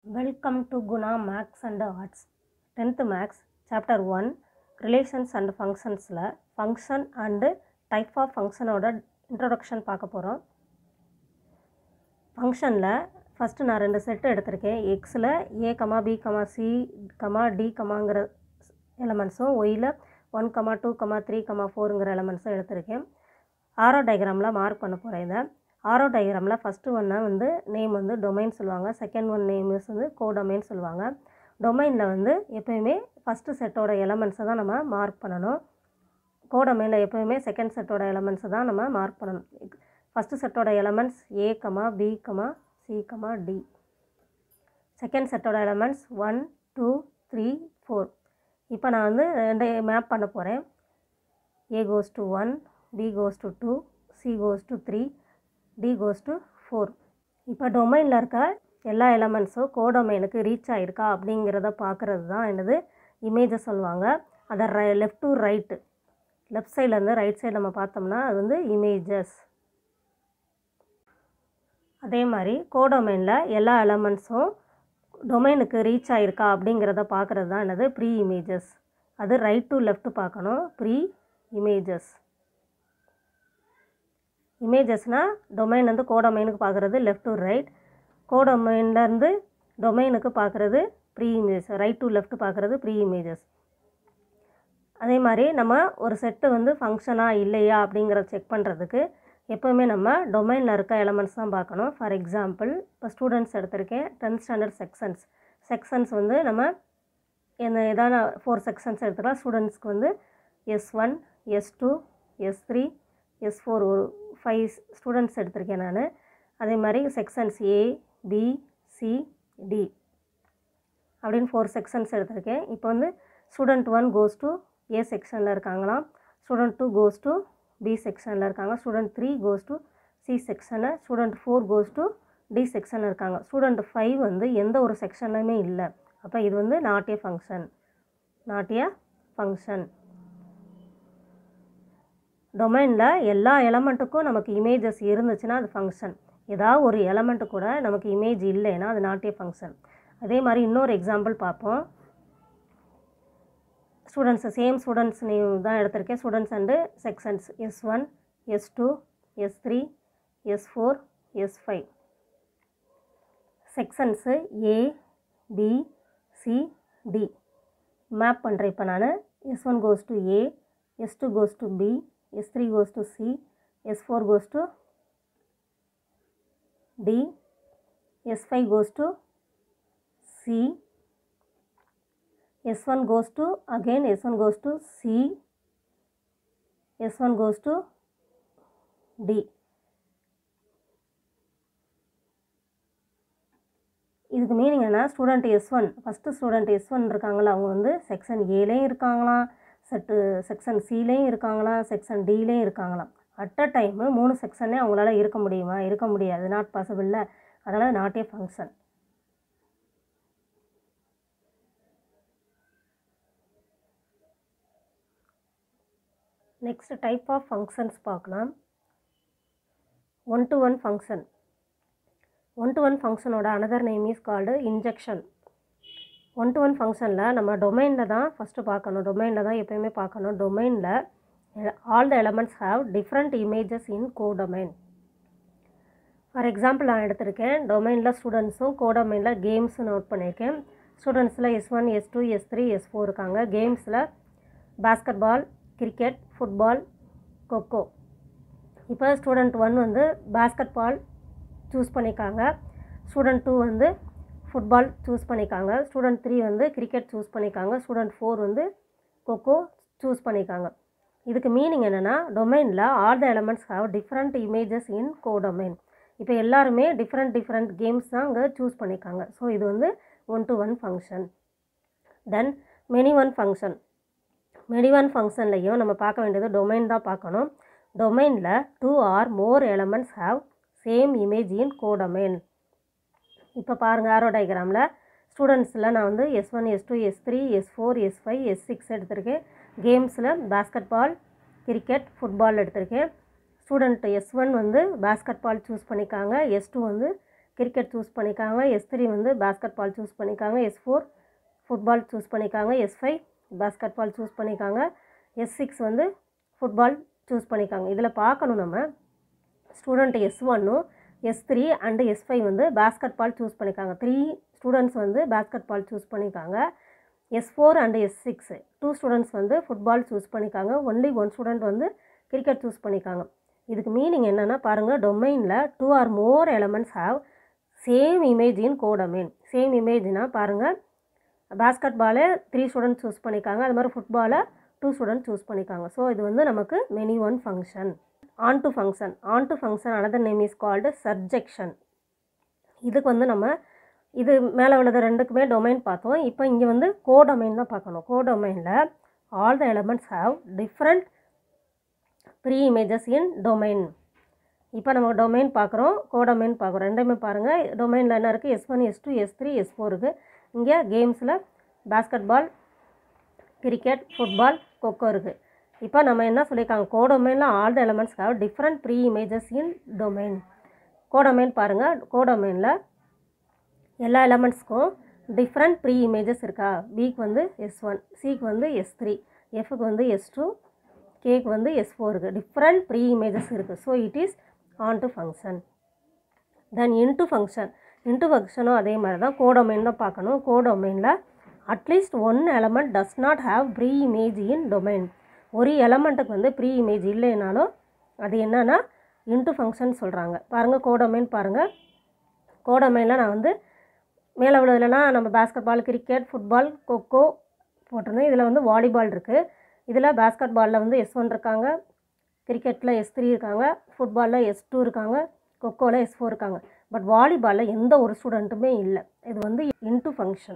Welcome to Guna Maths and Arts. 10th Maths, Chapter 1, Relations and Functionsல Function and Type of Functionோட Introduction பார்க்க போகிறோம் ஃபங்க்ஷனில் first நான் ரெண்டு set எடுத்திருக்கேன் எக்ஸில் A comma B comma C comma D கமாங்கிற எலமெண்ட்ஸும் while one comma two comma three comma ஃபோருங்கிற எலமெண்ட்ஸும் எடுத்திருக்கேன் ஆரோ டயக்ராமில் மார்க் பண்ண போகிறேன் இதை ஆரோ டயக்ராமில் ஃபஸ்ட்டு ஒன்றை வந்து நேம் வந்து டொமைன் சொல்லுவாங்க செகண்ட் ஒன் நேம் வந்து கோ டொமைன் சொல்லுவாங்க டொமைனில் வந்து எப்போயுமே ஃபஸ்ட்டு செட்டோட எலமெண்ட்ஸை தான் நம்ம மார்க் பண்ணணும் கோ டொமைனில் எப்போயுமே செகண்ட் செட்டோட எலமெண்ட்ஸை தான் நம்ம மார்க் பண்ணணும் ஃபஸ்ட்டு செட்டோட elements A comma B comma C comma D second செட்டோட elements one two three four இப்போ நான் வந்து ரெண்டு மேப் பண்ண போகிறேன் A goes to one B goes to two C goes to three D goes to four இப்போ டொமைனில் இருக்க எல்லா எலமெண்ட்ஸும் கோடொமைனுக்கு ரீச் ஆகிருக்கா அப்படிங்கிறத பார்க்குறது தான் என்னது இமேஜஸ் சொல்லுவாங்க அதை ரை லெஃப்ட் டு ரைட்டு லெஃப்ட் சைட்லேருந்து ரைட் சைடு நம்ம பார்த்தோம்னா அது வந்து இமேஜஸ் அதே மாதிரி கோடொமைனில் எல்லா எலமெண்ட்ஸும் டொமைனுக்கு ரீச் ஆகிருக்கா அப்படிங்கிறத பார்க்குறது தான் என்னது ப்ரீ இமேஜஸ் அது ரைட் டு லெஃப்ட் பார்க்கணும் ப்ரீ இமேஜஸ் இமேஜஸ்னால் டொமைன் வந்து கோடொமைனுக்கு பார்க்குறது லெஃப்ட் டு ரைட் கோடொமைன்லேருந்து டொமைனுக்கு பார்க்குறது pre image right to left பார்க்குறது ப்ரீ இமேஜஸ் அதே மாதிரி நம்ம ஒரு செட்டு வந்து ஃபங்க்ஷனாக இல்லையா அப்படிங்கிறத செக் பண்ணுறதுக்கு எப்போவுமே நம்ம டொமைனில் இருக்க எலமெண்ட்ஸ் தான் பார்க்கணும் ஃபார் எக்ஸாம்பிள் இப்போ ஸ்டூடெண்ட்ஸ் எடுத்திருக்கேன் டென்த் ஸ்டாண்டர்ட் செக்ஷன்ஸ் செக்ஷன்ஸ் வந்து நம்ம என்ன ஏதான ஃபோர் செக்ஷன்ஸ் எடுத்துக்கலாம் ஸ்டூடெண்ட்ஸ்க்கு வந்து S one S two S three S four ஒரு ஃபைவ் ஸ்டூடெண்ட்ஸ் எடுத்திருக்கேன் நான் அதே மாதிரி sections A B C D அப்படின்னு ஃபோர் செக்ஷன்ஸ் எடுத்திருக்கேன் இப்போ வந்து student one goes to A செக்ஷனில் இருக்காங்களாம் student two goes to B செக்ஷனில் இருக்காங்க student three goes to C செக்ஷனில் student four goes to D செக்ஷனில் இருக்காங்க ஸ்டூடெண்ட் ஃபைவ் வந்து எந்த ஒரு செக்ஷன்லையுமே இல்லை அப்போ இது வந்து நாட்டிய ஃபங்க்ஷன் நாட்டிய ஃபங்க்ஷன் டொமைனில் எல்லா எலமெண்ட்டுக்கும் நமக்கு இமேஜஸ் இருந்துச்சுன்னா அது ஃபங்க்ஷன் ஏதாவது ஒரு எலமெண்ட்டு கூட நமக்கு இமேஜ் இல்லைன்னா அது நாட்டிய ஃபங்க்ஷன் அதே மாதிரி இன்னொரு எக்ஸாம்பிள் பார்ப்போம் ஸ்டூடெண்ட்ஸ் சேம் ஸ்டூடெண்ட்ஸ் நீ தான் எடுத்திருக்கேன் students and sections S one S two S three S four S five sections A B C D map பண்ணுறேன் இப்போ நான் S one goes to A S two goes to B S three goes to C S four goes to D S five goes to C S1 goes to again S1 goes to C S1 goes to D இதுக்கு meaning என்ன student S one first student S one இருக்காங்களா அவங்க வந்து section ஏலேயும் இருக்காங்களாம் set section சிலேயும் இருக்காங்களாம் section டிலேயும் இருக்காங்களாம் at a time மூணு செக்ஷன்லேயே அவங்களால இருக்க முடியுமா இருக்க முடியாது நாட் பாசிபிளில் அதனால் not a function next type of functions பார்க்கலாம் one to one function one to one ஃபங்க்ஷனோட another name is called injection one to one ஃபங்க்ஷனில் நம்ம டொமைனில் தான் ஃபஸ்ட்டு பார்க்கணும் டொமைனில் தான் எப்போயுமே பார்க்கணும் டொமைனில் all the elements have different images in codomain for example நான் எடுத்திருக்கேன் டொமைனில் ஸ்டூடெண்ட்ஸும் கோ டொமைனில் கேம்ஸும் நோட் பண்ணியிருக்கேன் ஸ்டூடெண்ட்ஸில் S one S two S three S four இருக்காங்க கேம்ஸில் basketball cricket football kho kho இப்போ ஸ்டூடெண்ட் ஒன் வந்து பேஸ்கெட் பால் சூஸ் பண்ணியிருக்காங்க ஸ்டூடெண்ட் டூ வந்து ஃபுட்பால் சூஸ் பண்ணியிருக்காங்க ஸ்டூடெண்ட் த்ரீ வந்து கிரிக்கெட் சூஸ் பண்ணியிருக்காங்க ஸ்டூடெண்ட் ஃபோர் வந்து கொக்கோ சூஸ் பண்ணியிருக்காங்க இதுக்கு மீனிங் என்னென்னா டொமைனில் all the elements have different images in codomain இப்போ எல்லாருமே டிஃப்ரெண்ட் டிஃப்ரெண்ட் கேம்ஸ் தான் அங்கே சூஸ் பண்ணியிருக்காங்க ஸோ இது வந்து one to one function then many one function மெடிவன் ஃபங்க்ஷன்லையும் நம்ம பார்க்க வேண்டியது டொமைன் தான் பார்க்கணும் டொமைனில் two or more elements have same image in codomain இப்போ பாருங்கள் ஆரோ டயக்ராமில் ஸ்டூடெண்ட்ஸில் நான் வந்து S one S two S three S four S five S six எடுத்திருக்கேன் கேம்ஸில் பேஸ்கெட் பால் கிரிக்கெட் ஃபுட்பால் எடுத்திருக்கேன் ஸ்டூடெண்ட் எஸ் ஒன் வந்து பேஸ்கெட் பால் சூஸ் பண்ணியிருக்காங்க எஸ் டூ வந்து கிரிக்கெட் சூஸ் பண்ணிக்காங்க எஸ் த்ரீ வந்து பேஸ்கெட் பால் சூஸ் பண்ணிக்காங்க S four football choose பண்ணிக்காங்க S five basketball choose பண்ணிக்காங்க எஸ் சிக்ஸ் வந்து ஃபுட்பால் சூஸ் பண்ணிக்காங்க இதில் பார்க்கணும் நம்ம ஸ்டூடெண்ட் எஸ் ஒன்னும் S three and S five வந்து பேஸ்கெட் பால் சூஸ் பண்ணிக்காங்க த்ரீ ஸ்டூடெண்ட்ஸ் வந்து பேஸ்கெட் பால் சூஸ் பண்ணிக்காங்க S four and S six two students வந்து ஃபுட்பால் சூஸ் பண்ணிக்காங்க ஒன்லி ஒன் ஸ்டூடெண்ட் வந்து கிரிக்கெட் சூஸ் பண்ணிக்காங்க இதுக்கு மீனிங் என்னென்னா பாருங்கள் டொமைனில் two or more elements have same image in codomain same இமேஜ்னால் பாருங்கள் பேஸ்கெட் பாலை த்ரீ ஸ்டூடெண்ட் சூஸ் பண்ணிக்காங்க அது மாதிரி ஃபுட்பாலை டூ ஸ்டூடெண்ட் சூஸ் பண்ணிக்காங்க ஸோ இது வந்து நமக்கு many one function onto function onto function another name is called surjection இதுக்கு வந்து நம்ம இது மேலே உள்ளது ரெண்டுக்குமே டொமைன் பார்த்தோம் இப்போ இங்கே வந்து கோ டொமைன் தான் பார்க்கணும் கோ டொமைனில் all the elements have different pre images in domain இப்போ நம்ம டொமைன் பார்க்குறோம் கோ டொமைன் பார்க்குறோம் ரெண்டுமே பாருங்கள் டொமைனில் என்ன இருக்குது S one S two S three S four இருக்குது இங்கே கேம்ஸில் basketball cricket football kho kho இருக்குது இப்போ நம்ம என்ன சொல்லியிருக்காங்க கோடொமைனில் all the elements have different pre images in domain codomain பாருங்கள் கோடொமைனில் எல்லா எலமெண்ட்ஸ்க்கும் டிஃப்ரெண்ட் ப்ரீ இமேஜஸ் இருக்கா பிக்கு வந்து எஸ் ஒன் சிக்கு வந்து எஸ் த்ரீ எஃப்க்கு வந்து எஸ் டூ கேக்கு வந்து எஸ் ஃபோர் இருக்குது டிஃப்ரெண்ட் ப்ரீ இமேஜஸ் இருக்குது so it is onto function then into function into ஃபங்க்ஷனும் அதே மாதிரி தான் கோடொமைன் தான் பார்க்கணும் கோடொமைனில் at least one element does not have preimage in domain ஒரு எலமெண்ட்டுக்கு வந்து ப்ரீ இமேஜ் இல்லைனாலும் அது என்னன்னா இன்ட்டு ஃபங்க்ஷன் சொல்கிறாங்க பாருங்கள் கோடொமைன் பாருங்கள் கோடொமைனில் நான் வந்து மேலே உள்ளதுலலாம் நம்ம basketball cricket football kho kho போட்டிருந்தேன் இதில் வந்து வாலிபால் இருக்குது இதில் பேஸ்கெட் பாலில் வந்து எஸ் ஒன் இருக்காங்க கிரிக்கெட்டில் எஸ் த்ரீ இருக்காங்க ஃபுட்பாலில் எஸ் டூ இருக்காங்க கொக்கோவில் எஸ் ஃபோர் இருக்காங்க பட் வாலிபாலில் எந்த ஒரு ஸ்டூடெண்ட்டுமே இல்லை இது வந்து இன்ட்டு ஃபங்க்ஷன்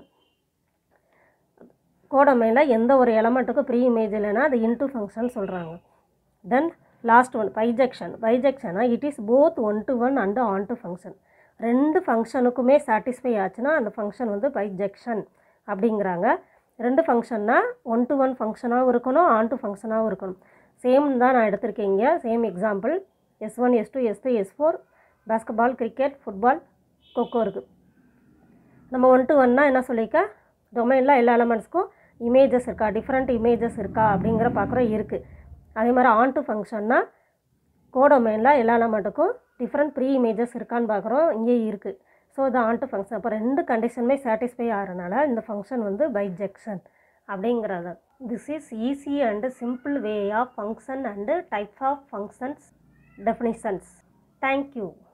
கோடமையில் எந்த ஒரு எலமெண்ட்டுக்கும் ப்ரீ இமேஜ் இல்லைன்னா அது இன்ட்டு ஃபங்க்ஷன் சொல்கிறாங்க தென் லாஸ்ட் ஒன் பைஜெக்ஷன் பைஜெக்ஷனா it is both one to one and onto function ரெண்டு ஃபங்க்ஷனுக்குமே சாட்டிஸ்ஃபை ஆச்சுன்னா அந்த ஃபங்க்ஷன் வந்து பைஜெக்ஷன் அப்படிங்கிறாங்க ரெண்டு ஃபங்க்ஷன்னா ஒன் டு ஒன் ஃபங்க்ஷனாகவும் இருக்கணும் ஆன் டு ஃபங்க்ஷனாகவும் இருக்கணும் சேம் தான் நான் எடுத்திருக்கேன் இங்கே same example S one S two S three S four basketball cricket football kho kho இருக்குது நம்ம ஒன் டு ஒன்னா என்ன சொல்லிக்க டொமைனில் எல்லா எலமெண்ட்ஸ்க்கும் இமேஜஸ் இருக்கா டிஃப்ரெண்ட் இமேஜஸ் இருக்கா அப்படிங்கிற பார்க்குறோம் இருக்குது அதே மாதிரி ஆன் டு ஃபங்க்ஷன்னா கோடொமைனில் எல்லா எலமெண்ட்டுக்கும் டிஃப்ரெண்ட் ப்ரீ இமேஜஸ் இருக்கான்னு பார்க்குறோம் இங்கே இருக்குது ஸோ இது ஆன் டு ஃபங்க்ஷன் அப்போ ரெண்டு கண்டிஷனுமே சாட்டிஸ்ஃபை ஆகிறனால இந்த ஃபங்க்ஷன் வந்து பைஜெக்ஷன் அப்படிங்கிறது this is easy and simple way of function and types of functions definitions thank you